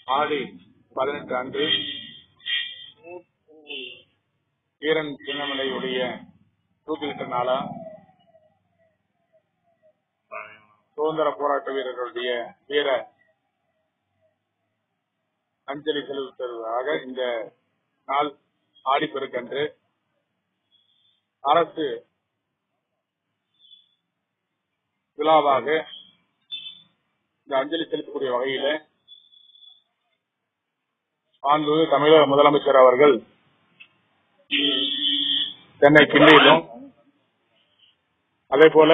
ஆடி பதினெட்டு அன்று வீரன் சின்னமலையுடைய தூக்கிலிட்ட நாளா சுதந்திர போராட்ட வீரர்களுடைய வீர அஞ்சலி செலுத்துவதாக இந்த நாள் ஆடிப்பெருக்கன்று அரசு விழாவாக இந்த அஞ்சலி செலுத்தக்கூடிய வகையில ஆண்டு தமிழக முதலமைச்சர் அவர்கள் சென்னை கிண்டியிலும் அதே போல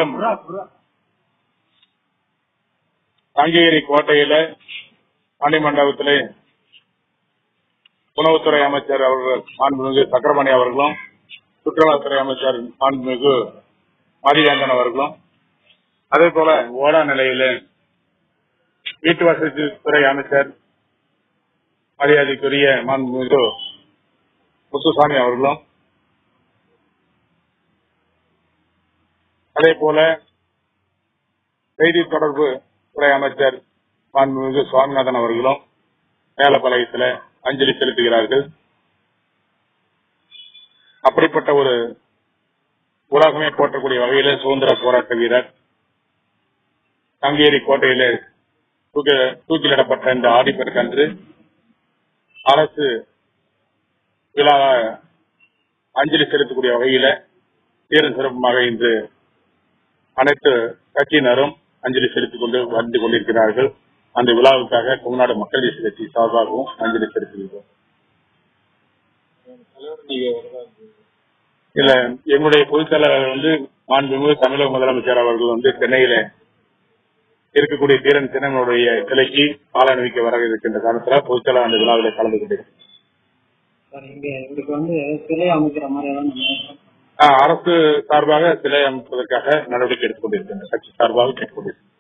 தங்கேரி கோட்டையில மணிமண்டபத்திலே உணவுத்துறை அமைச்சர் அவர்கள் மாண்புமிகு சக்கரமணி அவர்களும் சுற்றுலாத்துறை அமைச்சர் மாண்புமிகு மதிவேந்தன் அவர்களும் அதே போல ஓடா நிலையில வீட்டு வசதி துறை அமைச்சர் மரியாதைக்குரிய மாண்புமிகு முத்துசாமி அவர்களும் அதே போல செய்தி தொடர்பு துறை அமைச்சர் மாண்புமிகு சுவாமிநாதன் அவர்களும் மேலப்பாளையத்தில் அஞ்சலி செலுத்துகிறார்கள் அப்படிப்பட்ட ஒரு உலகமே போற்றக்கூடிய வகையில சுதந்திர போராட்ட வீரர் தங்கேரி கோட்டையில தூக்கி- தூக்கிலிடப்பட்ட இந்த ஆடிப்பெருக்கன்று அரசு விழா அஞ்சலி செலுத்தக்கூடிய வகையில சீரும் சிறப்புமாக இன்று அனைத்து கட்சியினரும் அஞ்சலி செலுத்திக் கொண்டு வந்து கொண்டிருக்கிறார்கள் அந்த விழாவுக்காக தமிழ்நாடு மக்கள் தேசிய கட்சி சார்பாகவும் அஞ்சலி செலுத்துகிறோம் இல்ல எங்களுடைய பொதுச் செயலாளர் வந்து மாண்புமிகு தமிழக முதலமைச்சர் அவர்கள் வந்து சென்னையில இருக்கக்கூடிய தீரன் சின்னங்களுடைய சிலைக்கு பால் அணிவிக்க வர இருக்கின்ற காரணத்துல பொதுச் செயலாளர் அந்த விழாவில் கலந்து கொண்டிருக்கிறார் சார் இங்க இதுக்கு வந்து சிலை அமைக்கிற மாதிரி ஏதாவது நம்ம ஆஹ் அரசு சார்பாக சிலை அமைப்பதற்காக நடவடிக்கை எடுத்துக் கொண்டிருக்கின்ற கட்சி சார்பாக கேட்டுக் கொண்டிருக்கிறோம்